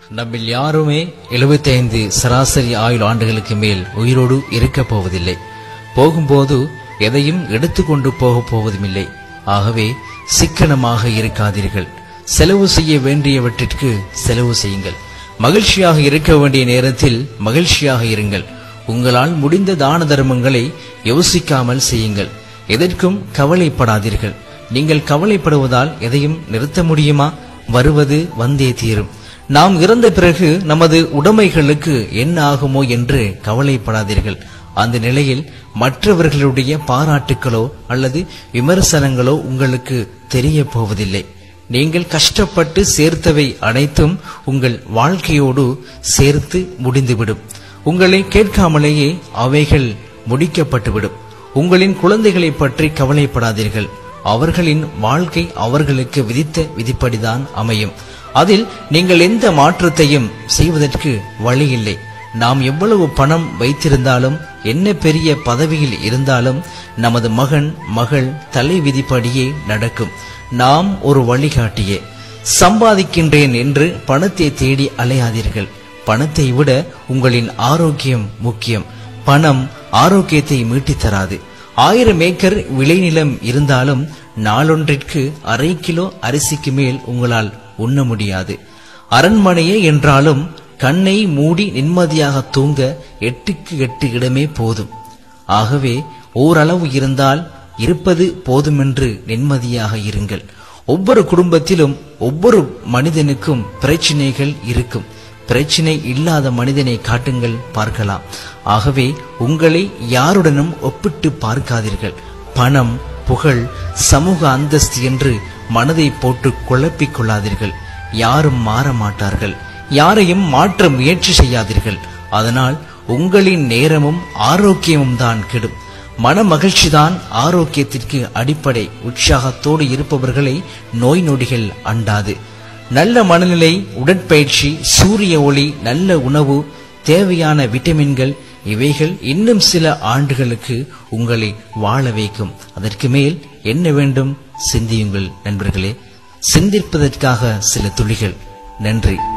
நம்மில் யாருமே 75 சராசரி ஆயுள் ஆண்டுகளுக்கு மேல் உயிரோடு இருக்கப் போவதில்லை போகும்போது எதையும் எடுத்துக்கொண்டு போகப் போவதுமில்லை ஆகவே சிக்கனமாக இருக்காதீர்கள் செலவு செய்ய வேண்டியவற்றிற்கு செலவு செய்யுங்கள் மகிழ்ச்சியாக இருக்க வேண்டிய நேரத்தில் மகிழ்ச்சியாக இருங்கள் உங்களால் முடிந்த தான தர்மங்களை யோசிக்காமல் செய்யுங்கள் எதற்கும் கவலைப்படாதீர்கள் நீங்கள் கவலைப்படுவதால் எதையும் நிறுத்த முடியுமா வருவது வந்தே தீரும் நாம் இறந்த பிறகு நமது உடைமைகளுக்கு என்ன ஆகுமோ என்று கவலைப்படாதீர்கள் அந்த நிலையில் மற்றவர்களுடைய பாராட்டுக்களோ அல்லது விமர்சனங்களோ உங்களுக்கு தெரிய போவதில்லை நீங்கள் கஷ்டப்பட்டு சேர்த்தவை அனைத்தும் உங்கள் வாழ்க்கையோடு சேர்த்து முடிந்துவிடும் உங்களை கேட்காமலேயே அவைகள் முடிக்கப்பட்டுவிடும் உங்களின் குழந்தைகளை பற்றி கவலைப்படாதீர்கள் அவர்களின் வாழ்க்கை அவர்களுக்கு விதித்த விதிப்படிதான் அமையும் அதில் நீங்கள் எந்த மாற்றத்தையும் செய்வதற்கு வழியில்லை நாம் எவ்வளவு பணம் வைத்திருந்தாலும் என்ன பெரிய பதவியில் இருந்தாலும் நமது மகன் மகள் தலை விதிப்படியே நடக்கும் நாம் ஒரு வழிகாட்டியே சம்பாதிக்கின்றேன் என்று பணத்தை தேடி அலையாதீர்கள் பணத்தை விட உங்களின் ஆரோக்கியம் முக்கியம் பணம் ஆரோக்கியத்தை மீட்டித் தராது ஆயிரம் ஏக்கர் விளைநிலம் இருந்தாலும் நாளொன்றிற்கு அரை கிலோ அரிசிக்கு மேல் உங்களால் உண்ண முடியாது அரண்மனையே என்றாலும் கண்ணை மூடி நிம்மதியாக தூங்க எட்டுக்கு எட்டு இடமே போதும் ஆகவே ஓரளவு இருந்தால் இருப்பது போதுமென்று நிம்மதியாக இருங்கள் ஒவ்வொரு குடும்பத்திலும் ஒவ்வொரு மனிதனுக்கும் பிரச்சனைகள் இருக்கும் பிரச்சனை இல்லாத மனிதனை காட்டுங்கள் பார்க்கலாம் ஆகவே உங்களை யாருடனும் ஒப்பிட்டு பார்க்காதீர்கள் பணம் புகழ் சமூக அந்தஸ்து என்று மனதை போட்டு குழப்பிக் கொள்ளாதீர்கள் யாரும் மாற மாட்டார்கள் யாரையும் மாற்ற முயற்சி செய்யாதீர்கள் அதனால் உங்களின் நேரமும் ஆரோக்கியமும் தான் கெடும் மன மகிழ்ச்சிதான் ஆரோக்கியத்திற்கு அடிப்படை உற்சாகத்தோடு இருப்பவர்களை நோய் நொடிகள் அண்டாது நல்ல மனநிலை உடற்பயிற்சி சூரிய ஒளி நல்ல உணவு தேவையான விட்டமின்கள் இவைகள் இன்னும் சில ஆண்டுகளுக்கு உங்களை வாழ வைக்கும் அதற்கு மேல் என்ன வேண்டும் சிந்தியுங்கள் நண்பர்களே சிந்திப்பதற்காக சில துளிகள் நன்றி